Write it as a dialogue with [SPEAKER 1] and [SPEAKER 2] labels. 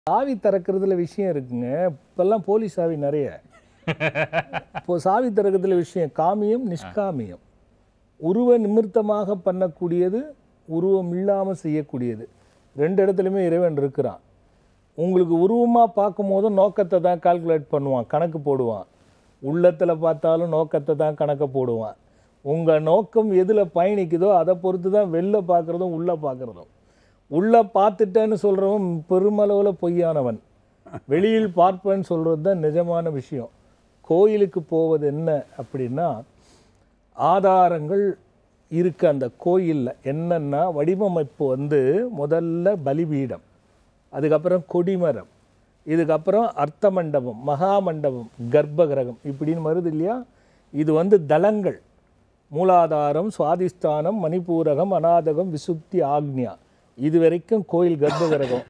[SPEAKER 1] சாவி திறக்கிறதுல விஷயம் இருக்குங்க இப்பெல்லாம் போலீஸ் சாவி நிறைய இப்போ சாவி திறக்கிறதுல விஷயம் காமியம் நிஷ்காமியம் உருவ நிமித்தமாக பண்ணக்கூடியது உருவம் இல்லாமல் செய்யக்கூடியது ரெண்டு இடத்துலையுமே இறைவன் இருக்கிறான் உங்களுக்கு உருவமாக பார்க்கும் போதும் நோக்கத்தை தான் கால்குலேட் பண்ணுவான் கணக்கு போடுவான் உள்ளத்தில் பார்த்தாலும் நோக்கத்தை தான் கணக்க போடுவான் உங்கள் நோக்கம் எதில் பயணிக்குதோ அதை பொறுத்து தான் வெளில பார்க்குறதும் உள்ளே பார்க்குறதும் உள்ளே பார்த்துட்டேன்னு சொல்கிறவன் பெருமளவில் பொய்யானவன் வெளியில் பார்ப்பேன்னு சொல்கிறது தான் நிஜமான விஷயம் கோயிலுக்கு போவது என்ன அப்படின்னா ஆதாரங்கள் இருக்கு அந்த கோயிலில் என்னன்னா வடிவமைப்பு வந்து முதல்ல பலிபீடம் அதுக்கப்புறம் கொடிமரம் இதுக்கப்புறம் அர்த்த மண்டபம் மகா மண்டபம் கர்ப்ப கிரகம் இப்படின்னு வருது இல்லையா இது வந்து தலங்கள் மூலாதாரம் சுவாதிஷ்டானம் மணிப்பூரகம் அநாதகம் விசுத்தி ஆக்ஞா இது வரைக்கும் கோயில் கர்ப்ப கிரகம்